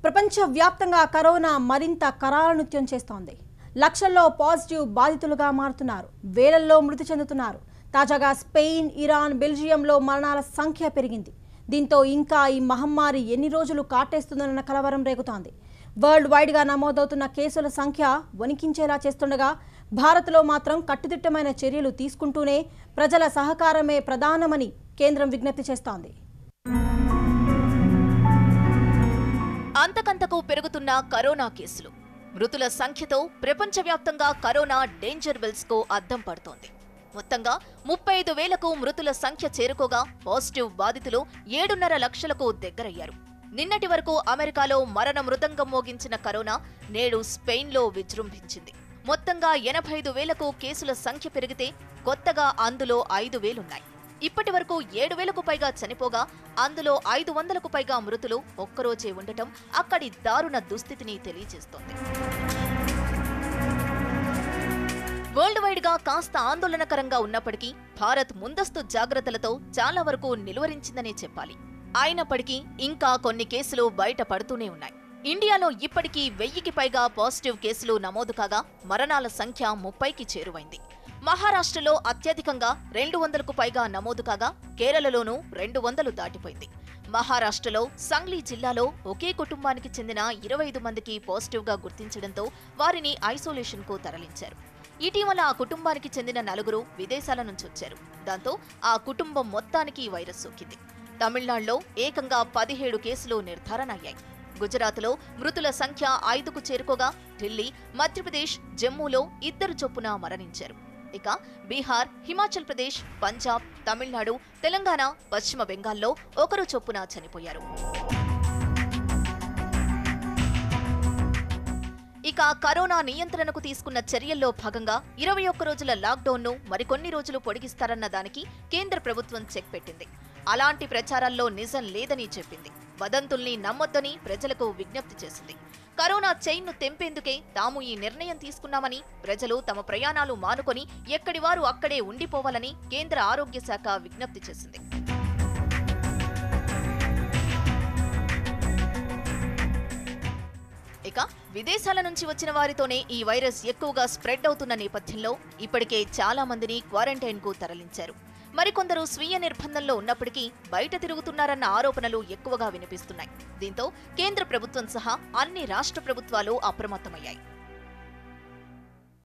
ప్రపంచవ్యాప్తంగా కరోనా మరింత కరాళనృత్యం చేస్తోంది లక్షల్లో పాజిటివ్ బాధితులుగా మారుతున్నారు వేలల్లో మృతి చెందుతున్నారు తాజాగా స్పెయిన్ ఇరాన్ బెల్జియంలో మరణాల సంఖ్య పెరిగింది దీంతో ఇంకా ఈ మహమ్మారి ఎన్ని రోజులు కాటేస్తుందన్న కలవరం రేగుతోంది వరల్డ్ వైడ్గా నమోదవుతున్న కేసుల సంఖ్య వణికించేలా చేస్తుండగా భారత్లో మాత్రం కట్టుదిట్టమైన చర్యలు తీసుకుంటూనే ప్రజల సహకారమే ప్రధానమని కేంద్రం విజ్ఞప్తి చేస్తోంది అంతకంతకు పెరుగుతున్న కరోనా కేసులు మృతుల సంఖ్యతో ప్రపంచవ్యాప్తంగా కరోనా డేంజర్ బెల్స్ కు అద్దం పడుతోంది మొత్తంగా ముప్పై ఐదు వేలకు మృతుల సంఖ్య చేరుకోగా పాజిటివ్ బాధితులు ఏడున్నర లక్షలకు దగ్గరయ్యారు నిన్నటి వరకు అమెరికాలో మరణ మృదంగం మోగించిన కరోనా నేడు స్పెయిన్లో విజృంభించింది మొత్తంగా ఎనభై ఐదు వేలకు కేసుల సంఖ్య పెరిగితే కొత్తగా అందులో ఐదు వేలున్నాయి ఇప్పటి వరకు ఏడు వేలకు పైగా చనిపోగా అందులో ఐదు వందలకు పైగా మృతులు ఒక్కరోజే ఉండటం అక్కడి దారుణ దుస్థితిని తెలియజేస్తోంది వరల్డ్ వైడ్ గా కాస్త ఆందోళనకరంగా ఉన్నప్పటికీ భారత్ ముందస్తు జాగ్రత్తలతో చాలా వరకు నిలువరించిందనే చెప్పాలి అయినప్పటికీ ఇంకా కొన్ని కేసులు బయట పడుతూనే ఉన్నాయి ఇండియాలో ఇప్పటికీ వెయ్యికి పైగా పాజిటివ్ కేసులు నమోదు కాగా మరణాల సంఖ్య ముప్పైకి చేరువైంది మహారాష్ట్రలో అత్యధికంగా రెండు వందలకు పైగా నమోదు కాగా కేరళలోనూ రెండు వందలు దాటిపోయింది మహారాష్ట్రలో సంగ్లీ జిల్లాలో ఒకే కుటుంబానికి చెందిన ఇరవై ఐదు మందికి పాజిటివ్గా గుర్తించడంతో వారిని ఐసోలేషన్కు తరలించారు ఇటీవల ఆ కుటుంబానికి చెందిన నలుగురు విదేశాల నుంచి వచ్చారు దాంతో ఆ కుటుంబం మొత్తానికి ఈ వైరస్ సోకింది తమిళనాడులో ఏకంగా పదిహేడు కేసులు నిర్ధారణ అయ్యాయి గుజరాత్లో మృతుల సంఖ్య ఐదుకు చేరుకోగా ఢిల్లీ మధ్యప్రదేశ్ జమ్మూలో ఇద్దరు చొప్పున మరణించారు ఇక బీహార్ హిమాచల్ ప్రదేశ్ పంజాబ్ తమిళనాడు తెలంగాణ పశ్చిమ బెంగాల్లో ఒకరు చొప్పున చనిపోయారు ఇక కరోనా నియంత్రణకు తీసుకున్న చర్యల్లో భాగంగా ఇరవై ఒక్క రోజుల లాక్డౌన్ను మరికొన్ని రోజులు పొడిగిస్తారన్న దానికి కేంద్ర ప్రభుత్వం చెక్ పెట్టింది అలాంటి ప్రచారాల్లో నిజం లేదని చెప్పింది వదంతుల్ని నమ్మొద్దని ప్రజలకు విజ్ఞప్తి చేసింది కరోనా చైన్ను తెంపేందుకే తాము ఈ నిర్ణయం తీసుకున్నామని ప్రజలు తమ ప్రయాణాలు మానుకొని ఎక్కడి వారు అక్కడే ఉండిపోవాలని కేంద్ర ఆరోగ్య శాఖ విజ్ఞప్తి చేసింది ఇక విదేశాల నుంచి వచ్చిన వారితోనే ఈ వైరస్ ఎక్కువగా స్ప్రెడ్ అవుతున్న నేపథ్యంలో ఇప్పటికే చాలా మందిని క్వారంటైన్ కు తరలించారు మరికొందరు స్వీయ నిర్బంధంలో ఉన్నప్పటికీ బయట తిరుగుతున్నారన్న ఆరోపణలు ఎక్కువగా వినిపిస్తున్నాయి దీంతో కేంద్ర ప్రభుత్వం సహా అన్ని రాష్ట్ర ప్రభుత్వాలు అప్రమత్తమయ్యాయి